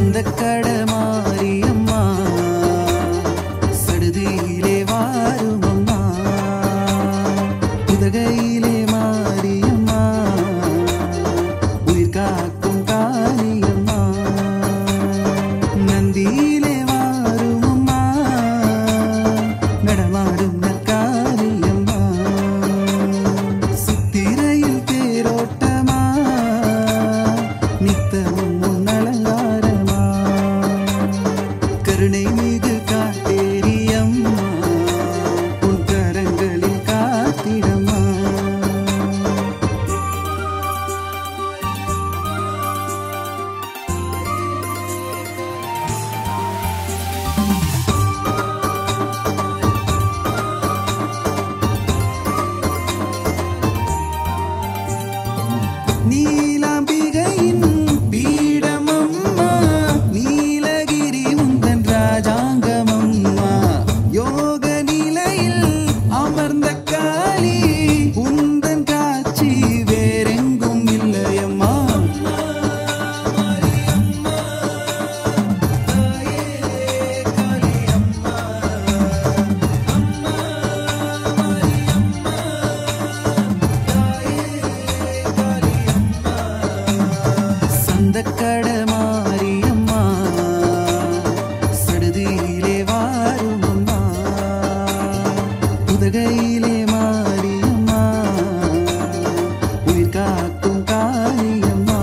சந்தக்கட மாரியம்மா சடுதியிலே வாரும் அம்மா உதகையிலே மாரியம்மா உயிர் காக்கும் காளியம்மா நந்தியிலே வாரும் அம்மா நடமாடும் நற்காரியம்மா சித்திரையில் தேரோட்டமா நித்தமும் உன் அலங்காரமா கருணை மீது காட்டேரியம்மா உன் கரங்களில் காத்திடமா நீலாம்பிகையின் பீடமம்மா நீலகிரி உந்தன் ராஜாங்கமம்மா யோக நிலையில் அமர்ந்த காளி உந்தன் காட்சி வேறெங்கும் இல்லையம்மா சந்தக்கட மாரியம்மா சடுதியிலே வாரும் அம்மா உதகையிலே மாரியம்மா உயிர் காக்கும் காளியம்மா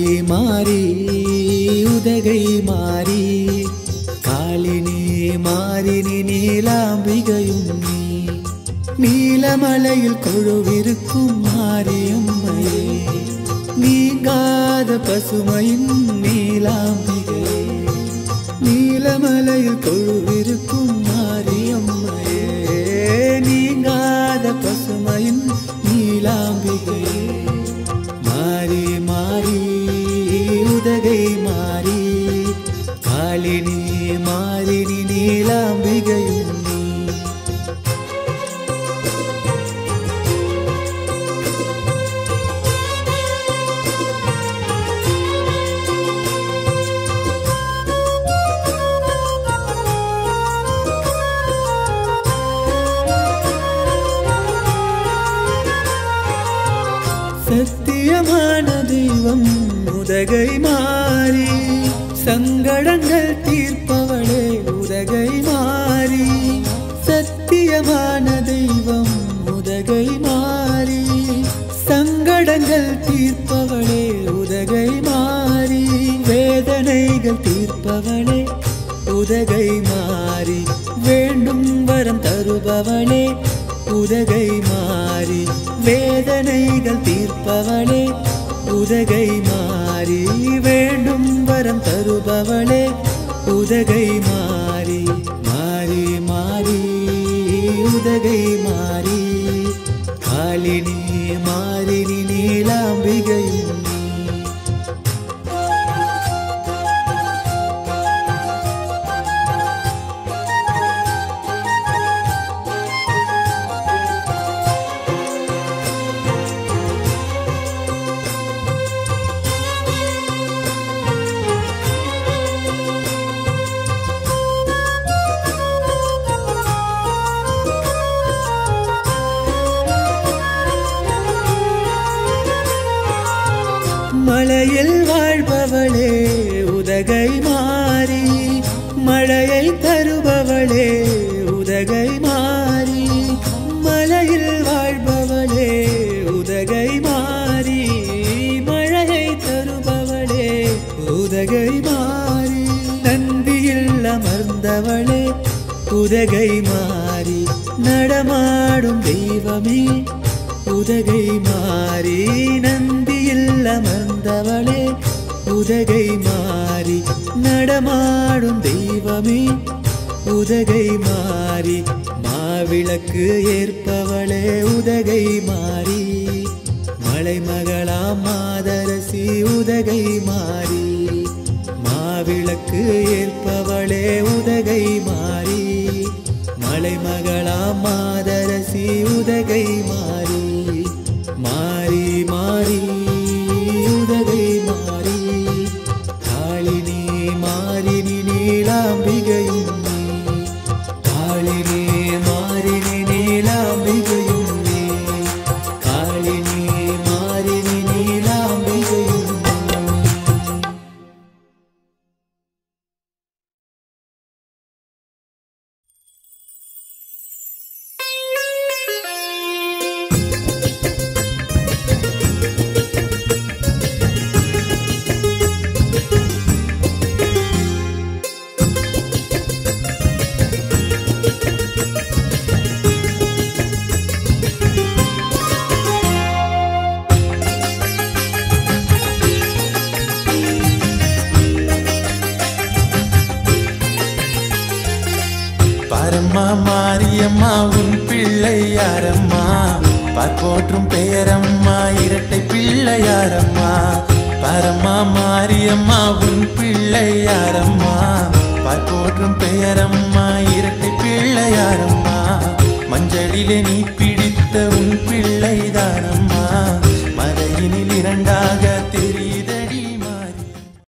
மாறி மாறி உதகை மாறி காளினி மாறினி நீலாம்பிகையும் நீ நீலமலையில் கொழுவிருக்கும் மாரியம்மையே நீங்காத பசுமையின் நீலாம்பிகையே நீலமலையில் கொழுவிருக்கும் மாரியம்மையே நீங்காத பசுமையின் நீலாம்பிகையே மாறி மாறி உதகை மாறி காளினி மாறினி நீலாம்பிகையும் நீ சத்தியமான தெய்வம் உதகை மாறி சங்கடங்கள் தீர்ப்பவளே உதகை மாறி சத்தியமான தெய்வம் உதகை மாறி சங்கடங்கள் தீர்ப்பவளே உதகை மாறி வேதனைகள் தீர்ப்பவளே உதகை மாறி வேண்டும் வரம் தருபவளே உதகை மாறி வேதனைகள் தீர்ப்பவளே உதகை மாறி வேண்டும் வரம் தருபவளே உதகை மாறி மாறி மாறி உதகை மாறி காளினி மாறினி நீலாம்பிகையும் நீ மலையில் வாழ்பவளே உதகை மாறி மழையை தருபவளே உதகை மாறி மலையில் வாழ்பவளே உதகை மாறி மழையை தருபவளே உதகை மாறி நந்தியில் அமர்ந்தவளே உதகை மாறி நடமாடும் தெய்வமே உதகை மாறி நந்தியில் அமர்ந்தவளே உதகை மாறி நடமாடும் தெய்வமே உதகை மாறி மாவிளக்கு ஏற்பவளே உதகை மாறி மலைமகளாம் மாதரசி உதகை மாறி மாவிளக்கு ஏற்பவளே உதகை மாறி மலைமகளாம் மாதரசி உதகை மாறி மாறி மாறி உதகை மாறி காளினி மாறினி நீலாம்பிகையும் நீ காளினி மாறினி நீலாம்பிகையும் நீ காளினி மாறினி நீலாம்பிகையும் நீ பரம்மா மாரியம்மா உன் பிள்ளை யாரம்மா பார்ப்போற்றும் பெயரம்மா இரட்டை பிள்ளை யாரம்மா பரம்மா மாரியம்மா உன் பிள்ளை யாரம்மா பார்ப்போற்றும் பெயரம்மா இரட்டை பிள்ளை யாரம்மா மஞ்சளிலே நீ பிடித்த உன் பிள்ளை தானம்மா மலையினில் இரண்டாக